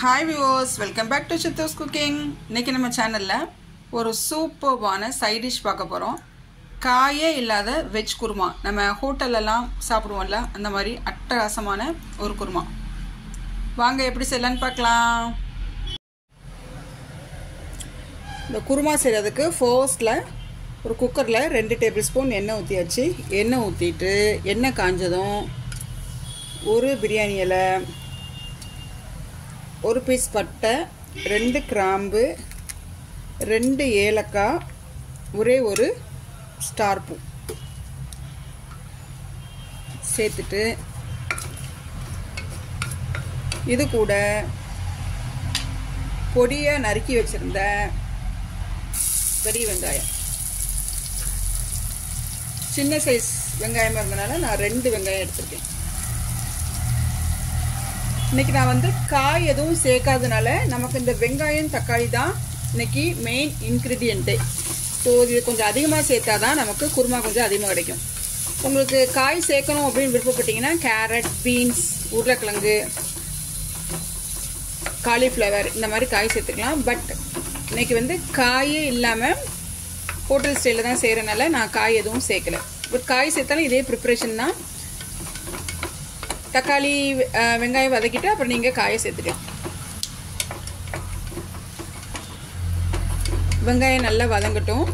hi viewers welcome back to Chithu's cooking இன்றைக்கி நம்ம சேனலில் ஒரு சூப்பர்வான சைட் டிஷ் பார்க்க போகிறோம் காயே இல்லாத வெஜ் குருமா நம்ம ஹோட்டல்லலாம் சாப்பிடுவோம்ல அந்த மாதிரி அட்டகாசமான ஒரு குருமா வாங்க எப்படி செய்யலான்னு பார்க்கலாம் இந்த குருமா செய்கிறதுக்கு ஃபர்ஸ்ட்டில் ஒரு குக்கரில் ரெண்டு டேபிள் ஸ்பூன் எண்ணெய் ஊற்றியாச்சு எண்ணெய் ஊற்றிட்டு எண்ணெய் காஞ்சதும் ஒரு பிரியாணி இலை ஒரு பீஸ் பட்டை ரெண்டு கிராம்பு ரெண்டு ஏலக்காய் ஒரே ஒரு ஸ்டார் பூ சேர்த்துட்டு இது கூட பொடியாக நறுக்கி வச்சுருந்த பெரிய வெங்காயம் சின்ன சைஸ் வெங்காயமாக இருந்தனால நான் ரெண்டு வெங்காயம் எடுத்திருக்கேன் இன்னைக்கு நான் வந்து காய் எதுவும் சேர்க்காதனால நமக்கு இந்த வெங்காயம் தக்காளி தான் இன்னைக்கு மெயின் இன்க்ரீடியண்ட்டே ஸோ இது கொஞ்சம் அதிகமாக சேர்த்தா தான் நமக்கு குருமா கொஞ்சம் அதிகமாக கிடைக்கும் உங்களுக்கு காய் சேர்க்கணும் அப்படின்னு விருப்பப்பட்டீங்கன்னா கேரட் பீன்ஸ் உருளைக்கிழங்கு காலிஃப்ளவர் இந்த மாதிரி காய் சேர்த்துக்கலாம் பட் இன்னைக்கு வந்து காயே இல்லாமல் ஹோட்டல் ஸ்டைலில் தான் செய்கிறனால நான் காய் எதுவும் சேர்க்கல பட் காய் சேர்த்தாலும் இதே ப்ரிப்ரேஷன் தான் தக்காளி வெங்காயம் வதக்கிட்டு அப்புறம் நீங்கள் காயை சேர்த்துக்கலாம் வெங்காயம் நல்லா வதங்கட்டும்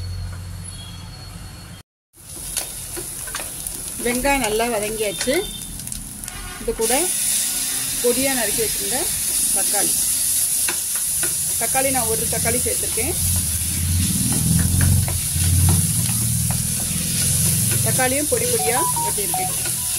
வெங்காயம் நல்லா வதங்கியாச்சு இது கூட பொடியாக நறுக்கி வச்சுருந்த தக்காளி தக்காளி நான் ஒரு தக்காளி சேர்த்துருக்கேன் தக்காளியும் பொடி பொடியாக வெட்டியிருக்கேன்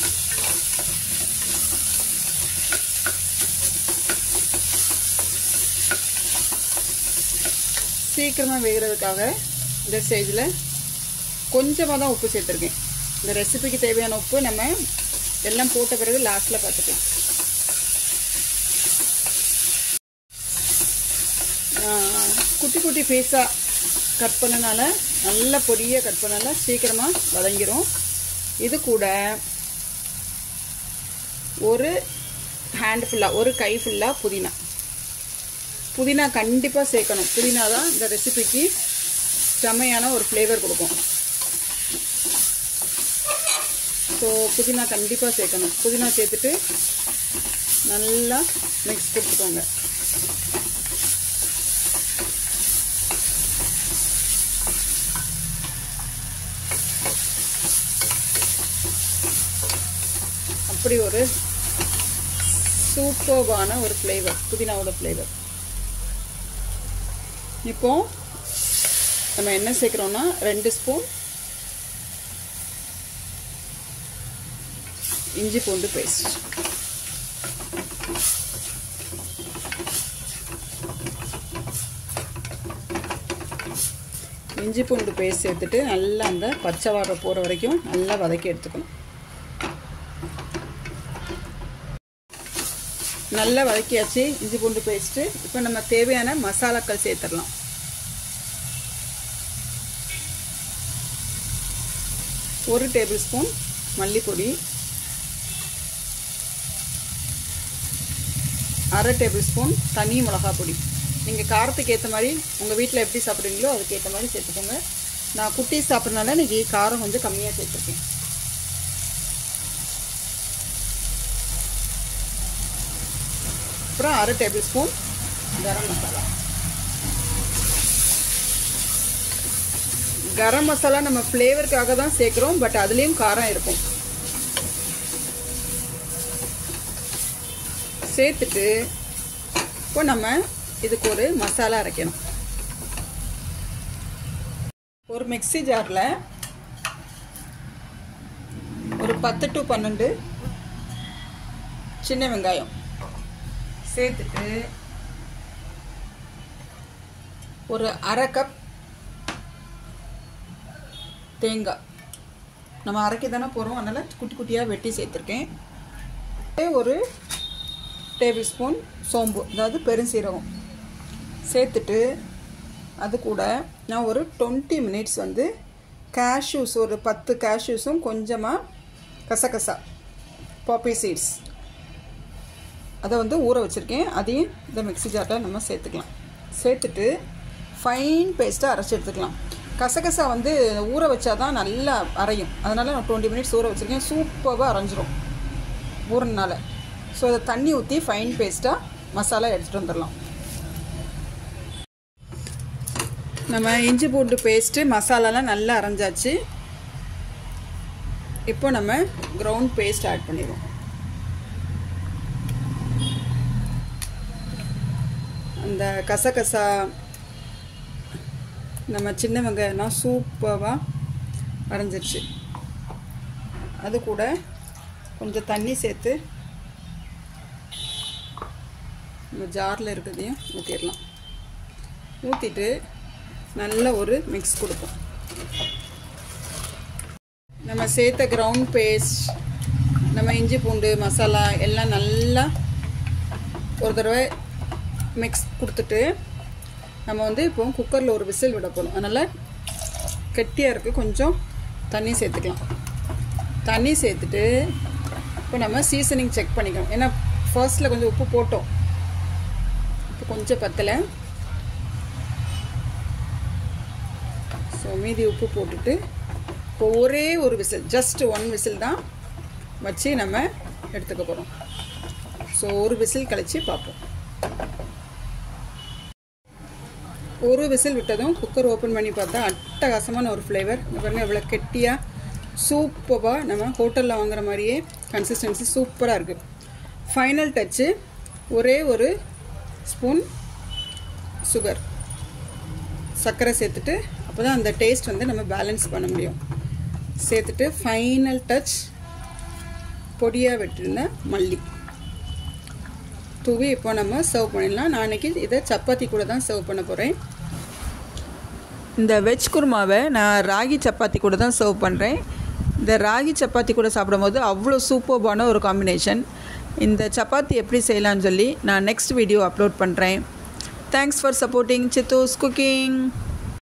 சீக்கிரமாக வேகிறதுக்காக இந்த ஸ்டேஜில் கொஞ்சமாக தான் உப்பு சேர்த்துருக்கேன் இந்த ரெசிபிக்கு தேவையான உப்பு நம்ம எல்லாம் போட்ட பிறகு லாஸ்ட்டில் பார்த்துக்கலாம் குட்டி குட்டி பீஸாக கட் பண்ணனால நல்ல பொடியாக கட் பண்ணனால சீக்கிரமாக வதங்கிரும் இது கூட ஒரு ஹேண்ட் ஃபுல்லாக ஒரு கை ஃபுல்லாக புதினா புதினா கண்டிப்பாக சேர்க்கணும் புதினா தான் இந்த ரெசிபிக்கு செம்மையான ஒரு ஃப்ளேவர் கொடுக்கும் ஸோ புதினா கண்டிப்பாக சேர்க்கணும் புதினா சேர்த்துட்டு நல்லா மிக்ஸ் கொடுத்துக்கோங்க அப்படி ஒரு சூப்பர்வான ஒரு ஃப்ளேவர் புதினாவோட ஃப்ளேவர் இப்போ நம்ம என்ன சேர்க்குறோன்னா ரெண்டு ஸ்பூன் இஞ்சி பூண்டு பேஸ்ட் இஞ்சி பூண்டு பேஸ்ட் சேர்த்துட்டு நல்லா அந்த பச்சை வாடை போகிற வரைக்கும் நல்லா வதக்கி எடுத்துக்கணும் நல்லா வதக்கியாச்சு இஞ்சி பூண்டு பேஸ்ட்டு இப்போ நம்ம தேவையான மசாலாக்கள் சேர்த்துடலாம் ஒரு டேபிள் ஸ்பூன் மல்லிப்பொடி அரை டேபிள் ஸ்பூன் தனி மிளகா பொடி நீங்கள் காரத்துக்கு ஏற்ற மாதிரி உங்கள் வீட்டில் எப்படி சாப்பிட்றீங்களோ அதுக்கு ஏற்ற மாதிரி சேர்த்துக்கோங்க நான் குட்டி சாப்பிட்றதுனால இன்றைக்கி காரம் கொஞ்சம் கம்மியாக சேர்த்துருக்கேன் அப்புறம் அரை டேபிள் ஸ்பூன் கரம் மசாலா கரம் மசாலா நம்ம ஃப்ளேவருக்காக தான் சேர்க்குறோம் பட் அதுலேயும் காரம் இருக்கும் சேர்த்துட்டு இப்போ நம்ம இதுக்கு ஒரு மசாலா அரைக்கணும் ஒரு மிக்சி ஜாரில் ஒரு பத்து டு பன்னெண்டு சின்ன வெங்காயம் சேர்த்துட்டு ஒரு அரை கப் தேங்காய் நம்ம அரைக்க தானே போகிறோம் அதனால் குட்டி குட்டியாக வெட்டி சேர்த்துருக்கேன் ஒரு டேபிள் ஸ்பூன் சோம்பு அதாவது பெருசீரகம் சேர்த்துட்டு அது கூட நான் ஒரு டுவெண்ட்டி மினிட்ஸ் வந்து கேஷ்யூஸ் ஒரு பத்து கேஷ்யூஸும் கொஞ்சமாக கசகசா பாப்பி சீட்ஸ் அதை வந்து ஊற வச்சுருக்கேன் அதையும் இந்த மிக்ஸி ஜாரில் நம்ம சேர்த்துக்கலாம் சேர்த்துட்டு ஃபைன் பேஸ்ட்டாக அரைச்சி எடுத்துக்கலாம் கசகசா வந்து ஊற வச்சா தான் நல்லா அரையும் அதனால் நான் டுவெண்ட்டி மினிட்ஸ் ஊற வச்சுருக்கேன் சூப்பராக அரைஞ்சிரும் ஊறினால ஸோ அதை தண்ணி ஊற்றி ஃபைன் பேஸ்ட்டாக மசாலா எடுத்துகிட்டு வந்துடலாம் நம்ம இஞ்சி பூண்டு பேஸ்ட்டு மசாலாலாம் நல்லா அரைஞ்சாச்சு இப்போ நம்ம கிரவுண்ட் பேஸ்ட் ஆட் பண்ணிடுவோம் அந்த கசகசா நம்ம சின்ன வெங்காயம்லாம் சூப்பராக அரைஞ்சிருச்சு அது கூட கொஞ்சம் தண்ணி சேர்த்து நம்ம ஜாரில் இருக்கிறதையும் ஊற்றிடலாம் ஊற்றிட்டு நல்ல ஒரு மிக்ஸ் கொடுப்போம் நம்ம சேர்த்த கிரவுண்ட் பேஸ்ட் நம்ம இஞ்சி பூண்டு மசாலா எல்லாம் நல்லா ஒரு தடவை மிக்ஸ் கொடுத்துட்டு நம்ம வந்து இப்போ குக்கரில் ஒரு விசில் விட போகிறோம் அதனால் கெட்டியாக இருக்குது கொஞ்சம் தண்ணி சேர்த்துக்கலாம் தண்ணி சேர்த்துட்டு இப்போ நம்ம சீசனிங் செக் பண்ணிக்கணும் ஏன்னா ஃபர்ஸ்ட்டில் கொஞ்சம் உப்பு போட்டோம் இப்போ கொஞ்சம் பத்தலை ஸோ மீதி உப்பு போட்டுட்டு இப்போ ஒரே ஒரு விசில் ஜஸ்ட் ஒன் விசில் தான் வச்சு நம்ம எடுத்துக்க போகிறோம் ஸோ ஒரு விசில் கழித்து பார்ப்போம் ஒரு விசில் விட்டதும் குக்கர் ஓப்பன் பண்ணி பார்த்தா அட்டகாசமான ஒரு ஃப்ளேவர் பாருங்கள் எவ்வளோ கெட்டியாக சூப்பராக நம்ம ஹோட்டலில் வாங்குற மாதிரியே கன்சிஸ்டன்சி சூப்பராக இருக்குது ஃபைனல் டச்சு ஒரே ஒரு ஸ்பூன் சுகர் சர்க்கரை சேர்த்துட்டு அப்போ தான் அந்த டேஸ்ட் வந்து நம்ம பேலன்ஸ் பண்ண முடியும் சேர்த்துட்டு ஃபைனல் டச் பொடியாக வெட்டிருந்த மல்லி தூவி இப்போ நம்ம சர்வ் பண்ணிடலாம் நான் அன்றைக்கி இதை சப்பாத்தி கூட தான் சர்வ் பண்ண போகிறேன் இந்த வெஜ் குருமாவை நான் ராகி சப்பாத்தி கூட தான் சர்வ் பண்ணுறேன் இந்த ராகி சப்பாத்தி கூட சாப்பிடும்போது அவ்வளோ சூப்பர்பான ஒரு காம்பினேஷன் இந்த சப்பாத்தி எப்படி செய்யலாம்னு சொல்லி நான் நெக்ஸ்ட் வீடியோ அப்லோட் பண்ணுறேன் thanks for supporting Chithu's cooking